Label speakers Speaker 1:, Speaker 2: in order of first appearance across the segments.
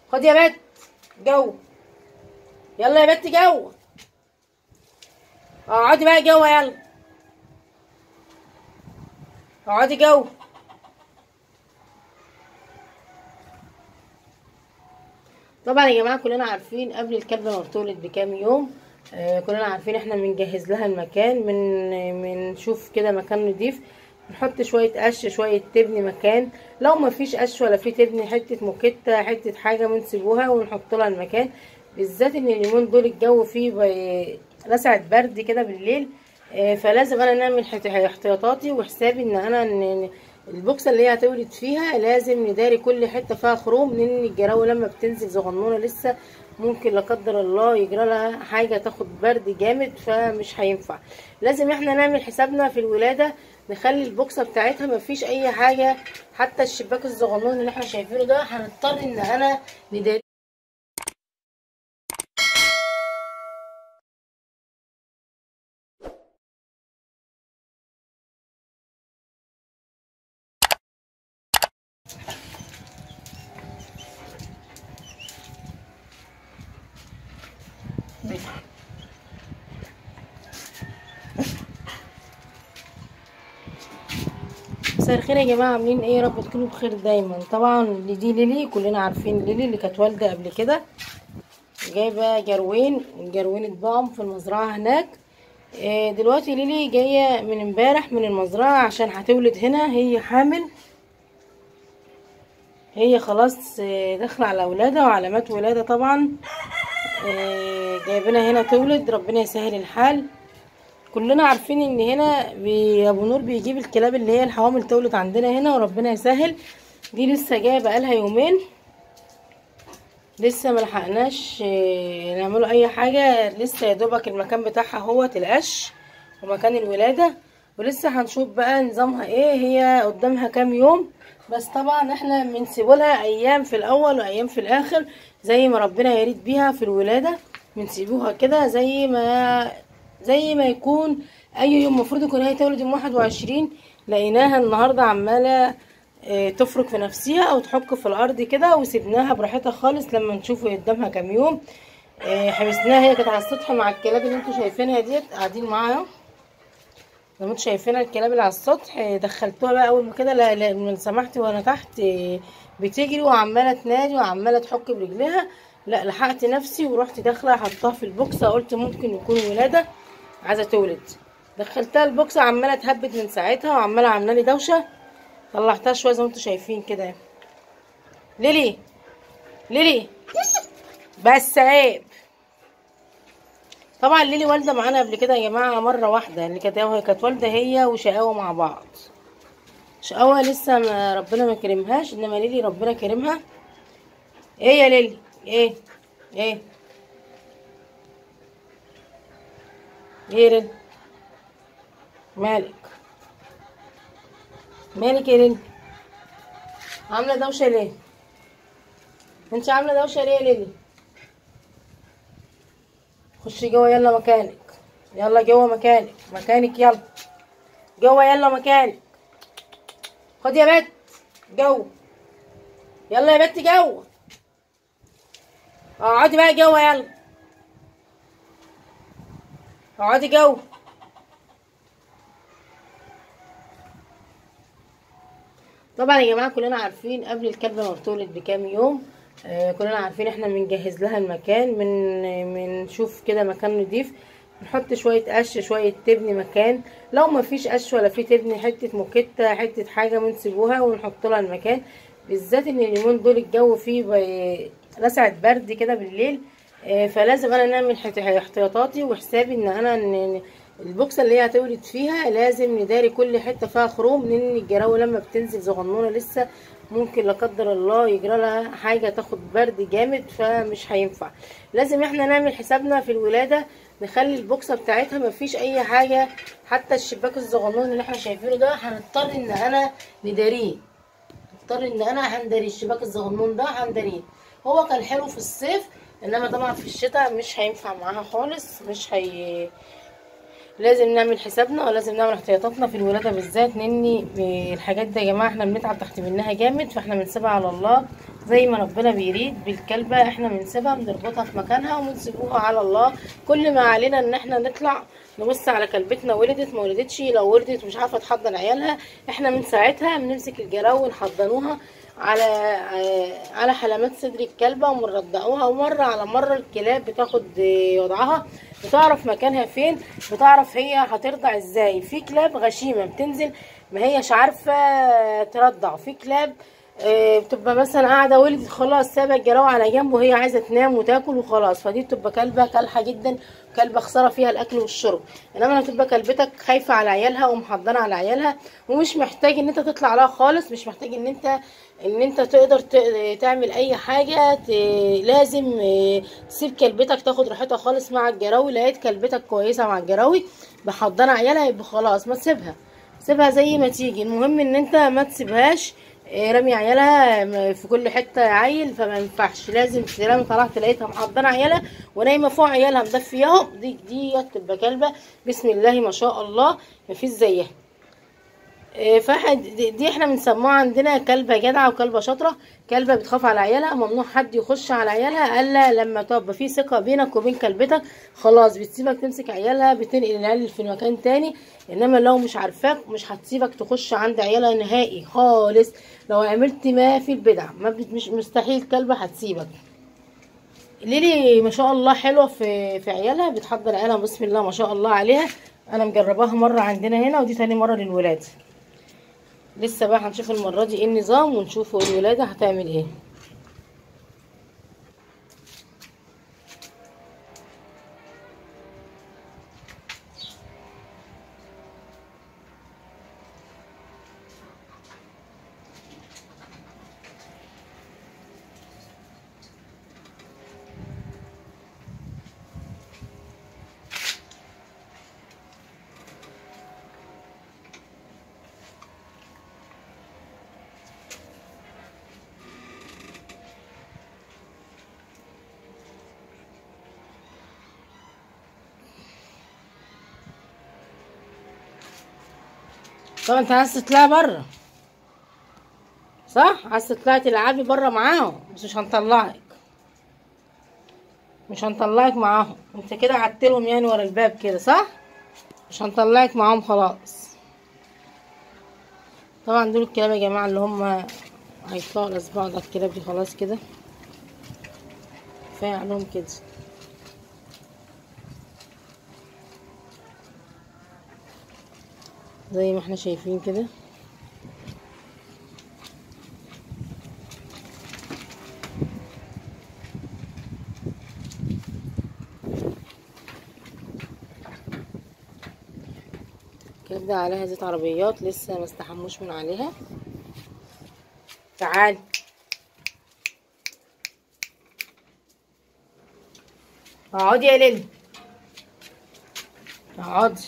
Speaker 1: خد يا بت جو يلا يا بت جو اقعدي بقى جوه يلا اقعدي جو طبعا يا جماعه كلنا عارفين قبل الكلبه ما بتولد بكام يوم آه كلنا عارفين احنا بنجهز لها المكان من بنشوف كده مكان نضيف نحط شويه قش شويه تبني مكان لو ما فيش قش ولا في تبني حته موكيته حته حاجه بنسيبوها ونحط لها المكان بالذات ان اليومين دول الجو فيه بي- لسعة برد كده بالليل آه فلازم انا نعمل احت- احتياطاتي وحسابي ان انا ان البوكسه اللي هي هتولد فيها لازم نداري كل حته فيها خروم لان الجراوي لما بتنزل صغنونه لسه ممكن لا قدر الله يجرى لها حاجه تاخد برد جامد فمش هينفع لازم احنا نعمل حسابنا في الولاده نخلي البوكسه بتاعتها مفيش اي حاجه حتى الشباك الصغنون اللي احنا شايفينه ده هنضطر ان انا نداري مساء الخير يا جماعه عاملين ايه يا رب تكونوا بخير دايما طبعا دي ليلي كلنا عارفين ليلي اللي كانت والده قبل كده جايبه جروين الجروين اتباعهم في المزرعه هناك إيه دلوقتي ليلي جايه من امبارح من المزرعه عشان هتولد هنا هي حامل هي خلاص آه، داخله على ولاده وعلامات ولاده طبعا آه، جايبينها هنا تولد ربنا يسهل الحال كلنا عارفين ان هنا بي- ابو نور بيجيب الكلاب اللي هي الحوامل تولد عندنا هنا وربنا يسهل دي لسه جايه بقالها يومين لسه ملحقناش آه، نعمله اي حاجه لسه يا دوبك المكان بتاعها هو القش ومكان الولاده ولسه هنشوف بقى نظامها ايه هي قدامها كام يوم بس طبعا احنا بنسيبوا لها ايام في الاول وايام في الاخر زي ما ربنا يريد بيها في الولاده بنسيبوها كده زي ما زي ما يكون اي يوم المفروض يكون هي تولد يوم واحد وعشرين لقيناها النهارده عماله آه، تفرك في نفسها او تحك في الارض كده وسيبناها براحتها خالص لما نشوف قدامها كام يوم آه، حبسناها هي كانت على السطح مع الكلاب اللي انتوا شايفينها ديت قاعدين معاها زي ما انتوا شايفينها الكلاب اللي على السطح آه، دخلتوها بقى اول ما كده لا لا من سمحتي وانا تحت آه، بتجري وعماله تنادي وعماله تحك برجلها لا لحقت نفسي ورحت داخله حطها في البوكسه قلت ممكن يكون ولاده عايزه تولد دخلتها البوكسه عماله تهبد من ساعتها وعماله عامله لي دوشه طلعتها شويه زي ما انتوا شايفين كده ليلي ليلي بس عيب طبعا ليلي والده معانا قبل كده يا جماعه مره واحده اللي كانت هي كانت والده هي وشقاوه مع بعض شقاوه لسه ما ربنا ما كرمهاش انما ليلي ربنا كرمها ايه يا ليلي ايه ايه ايه يا ليلي مالك مالك يا ليلي عامله دوشه ليه انت عامله دوشه ليه يا ليلي خشي جوه يلا مكانك يلا جوه مكانك مكانك يلا جوه يلا مكانك خد يا بت جوه يلا يا بت جوه اقعدي بقى جوه يلا اقعدي جوه طبعا يا جماعه كلنا عارفين قبل الكلبه ما بتولد بكام يوم آه كلنا عارفين احنا بنجهز لها المكان من بنشوف كده مكان نضيف نحط شويه قش شويه تبني مكان لو ما فيش قش ولا في تبني حته موكيته حته حاجه بنسيبوها ونحط لها المكان بالذات ان اليومين دول الجو فيه بي- لسعة برد كده بالليل آه فلازم انا نعمل احت- احتياطاتي وحسابي ان انا ان البوكسه اللي هي هتولد فيها لازم نداري كل حته فيها خروم لان الجراوي لما بتنزل صغنونه لسه ممكن لا قدر الله يجرى لها حاجه تاخد برد جامد فمش هينفع لازم احنا نعمل حسابنا في الولاده نخلي البوكسه بتاعتها مفيش اي حاجه حتى الشباك الصغنون اللي احنا شايفينه ده هنضطر ان انا نداريه نضطر ان انا هندري الشباك الصغنون ده هندريه هو كان حلو في الصيف انما طبعا في الشتاء مش هينفع معاها خالص مش هي لازم نعمل حسابنا ولازم نعمل احتياطاتنا في الولاده بالذات لان الحاجات دي يا جماعه احنا بنتعب تحت منها جامد فاحنا بنسيبها على الله زي ما ربنا بيريد بالكلبة احنا بنسيبها بنربطها في مكانها وبنسيبوها على الله كل ما علينا ان احنا نطلع نبص على كلبتنا ولدت ما ولدتش لو ولدت مش عارفه تحضن عيالها احنا من ساعتها بنمسك الجراوي ونحضنوها على على حلمات صدر الكلبه وبنرضعوها ومره على مره الكلاب بتاخد وضعها بتعرف مكانها فين بتعرف هي هترضع ازاي في كلاب غشيمه بتنزل ما هيش عارفه ترضع في كلاب آه، بتبقى مثلا قاعده ولدت خلاص سابه الجراوه على جنب وهي عايزه تنام وتاكل وخلاص فدي بتبقى كلبه كالحه جدا كلبه خساره فيها الاكل والشرب انما لما تبقى كلبتك خايفه على عيالها ومحضنه على عيالها ومش محتاج ان انت تطلع لها خالص مش محتاج ان انت ان انت تقدر ت- تعمل اي حاجه ت... لازم آه، تسيب كلبتك تاخد راحتها خالص مع الجراوي لقيت كلبتك كويسه مع الجراوي محضنه عيالها يبقى خلاص ما تسيبها سيبها زي ما تيجي المهم ان انت ما تسيبهاش إيه، رمي عيالها م- في كل حته عيل فما ينفعش لازم ترمي طلعت لقيتها محضنه عيالها ونايمه فوق عيالها مدفياهم دي دي تبقى كلبه بسم الله ما شاء الله مفيش زيها إيه، فاحد دي, دي احنا بنسموها عندنا كلبه جدعه وكلبه شاطره كلبه بتخاف على عيالها ممنوع حد يخش على عيالها الا لما تبقى في ثقه بينك وبين كلبتك خلاص بتسيبك تمسك عيالها بتنقل العيال في مكان تاني انما لو مش عارفاك مش هتسيبك تخش عند عيالها نهائي خالص لو عملت ما في البدع ما بت- مش مستحيل كلبه هتسيبك ليلي ما شاء الله حلوه في في عيالها بتحضر عيالها بسم الله ما شاء الله عليها انا مجرباها مره عندنا هنا ودي تاني مره للولاد لسه بقى هنشوف المره دي ايه النظام ونشوف الولاده هتعمل ايه طبعا انت عايز تطلعي بره صح عايز تطلعي تلعبي بره معاهم بس مش هنطلعك مش هنطلعك معاهم انت كده قعدتلهم يعني ورا الباب كده صح مش هنطلعك معاهم خلاص طبعا دول الكلاب يا جماعه اللي هم هيطلعوا الاسبوع ده الكلاب دي خلاص كده كفايه عليهم كده زي ما احنا شايفين كده كده عليها زيت عربيات لسه ما استحموش من عليها تعال اقعدي يا ليلي اقعدي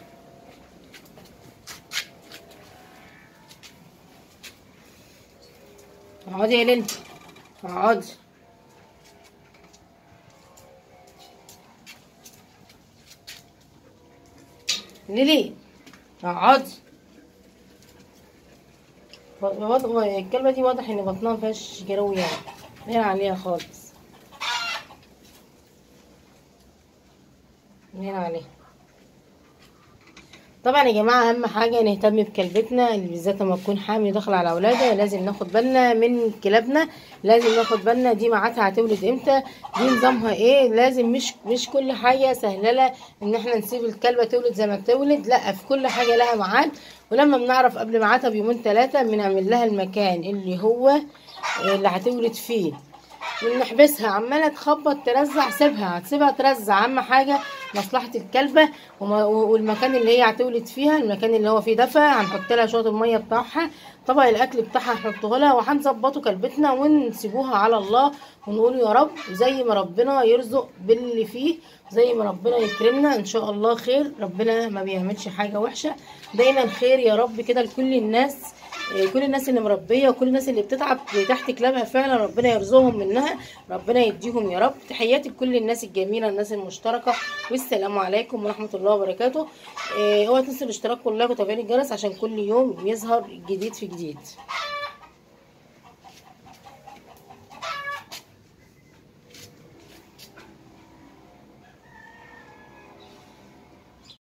Speaker 1: اقعدي يا ليلي اقعدي ليلي اقعدي وض- الكلمة دي واضح ان بطنها مفيهاش جراوي يعني باين عليها خالص باين عليها طبعا يا جماعه اهم حاجه نهتم بكلبتنا اللي بالذات لما تكون حامل داخله على اولادها لازم ناخد بالنا من كلابنا لازم ناخد بالنا دي ميعادها هتولد امتى دي نظامها ايه لازم مش مش كل حاجه سهله ان احنا نسيب الكلبه تولد زي ما بتولد لا في كل حاجه لها ميعاد ولما بنعرف قبل ميعادها بيومين ثلاثه بنعمل لها المكان اللي هو اللي هتولد فيه ونحبسها عماله تخبط ترزع سيبها هتسيبها ترزع اهم حاجه مصلحه الكلبه وما- والمكان اللي هي هتولد فيها المكان اللي هو فيه دفى هنحط لها شويه الميه بتاعها طبق الاكل بتاعها هنحطه لها وهنظبطه كلبتنا ونسيبوها على الله ونقول يا رب زي ما ربنا يرزق باللي فيه زي ما ربنا يكرمنا ان شاء الله خير ربنا ما بيعملش حاجه وحشه دايما خير يا رب كده لكل الناس إيه، كل الناس اللي مربيه وكل الناس اللي بتتعب تحت كلابها فعلا ربنا يرزقهم منها ربنا يديهم يا رب تحياتي لكل الناس الجميله الناس المشتركه والسلام عليكم ورحمه الله وبركاته إيه، اوعى تنسوا الاشتراك واللايك وتفعيل الجرس عشان كل يوم يظهر جديد في جديد